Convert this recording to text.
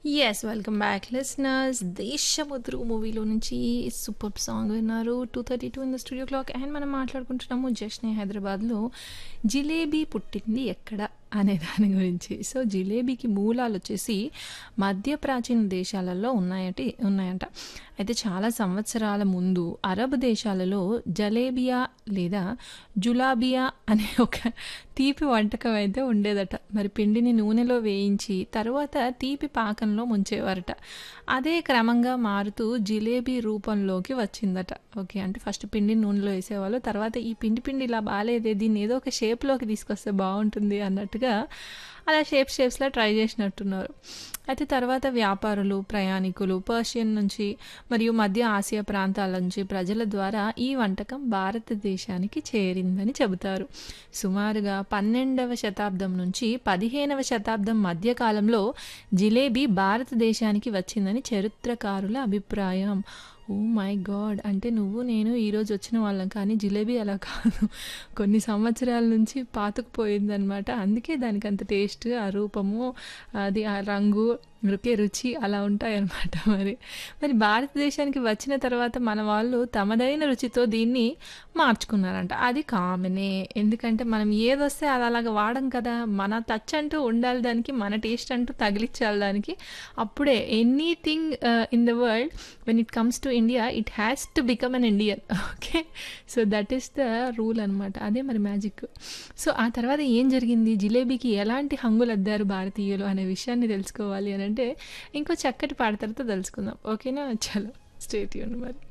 Yes. Welcome back listeners. 'Desamuduru' మూవీలో నుంచి superb song విన్నారు. 2:32 in the studio clock and మనం మాట్లాడుకుంటున్నాము 'జశ్నే హైదరాబాద్‌లో' జిలేబీ పుట్టింది ఎక్కడ అనే దాని గురించి. సో, జిలేబీకి మూలాలొచ్చేసి మధ్య ప్రాచీన దేశాలలో ఉన్నాయటి ఉన్నాయంట. అయితే చాలా సంవత్సరాల ముందు అరబ్ దేశాలలో జలేబియా లేదా జులాబియా అనే ఒక తీపి వంటకం అయితే ఉండేదట. మరి పిండిని నూనెలో వేయించి తరువాత తీపి పాకంలో ముంచేవారట. అదే క్రమంగా మారుతూ జిలేబీ రూపంలోకి వచ్చిందట. ఓకే. అంటే ఫస్ట్ పిండిని నూనెలో వేసేవాళ్ళు. తర్వాత ఈ పిండి పిండి ఇలా బాలేదే దీన్ని ఏదో ఒక షేప్‌లోకి తీసుకొస్తే బావుంటుంది అన్నట్టుగా అలా షేప్స్ షేప్స్‌లా ట్రై చేసినట్టున్నారు. అయితే తర్వాత వ్యాపారులు, ప్రయాణికులు పర్షియన్ నుంచి మరియు మధ్య ఆసియా ప్రాంతాల నుంచి ప్రజల ద్వారా ఈ వంటకం భారతదేశానికి చేరిందని చెబుతారు. సుమారుగా 12వ శతాబ్దం నుంచి 15వ శతాబ్దం మధ్య కాలంలో జిలేబీ భారతదేశానికి వచ్చిందని చరిత్రకారుల అభిప్రాయం. Oh my god! అంటే నువ్వు నేను ఈరోజు వచ్చిన వాళ్ళం. కానీ జిలేబీ అలా కాదు. కొన్ని సంవత్సరాల నుంచి పాతుకుపోయిందనమాట. అందుకే దానికంత టేస్ట్, ఆ రూపము, అది ఆ రంగు, రుకే రుచి అలా ఉంటాయన్నమాట మరి. మరి భారతదేశానికి వచ్చిన తర్వాత మన వాళ్ళు తమదైన రుచితో దీన్ని మార్చుకున్నారంట. అది కామనే. ఎందుకంటే మనం ఏదొస్తే అది అలాగా వాడం కదా! మన టచ్ అంటూ ఉండాలి దానికి. మన టేస్ట్ అంటూ తగిలిచ్చాలి దానికి. అప్పుడే anything ah, in the world when it comes to India it has to become an Indian. Okay. So, that is the rule అనమాట. అదే మరి మ్యాజిక్. సో, ఆ తర్వాత ఏం జరిగింది? జిలేబీకి ఎలాంటి హంగులద్దారు భారతీయులు అనే విషయాన్ని తెలుసుకోవాలి అనంటే ఇంకో చక్కటి పాట తర్వాత తెలుసుకుందాం. ఓకేనా? చలో స్టే ట్యూన్డ్ మరి.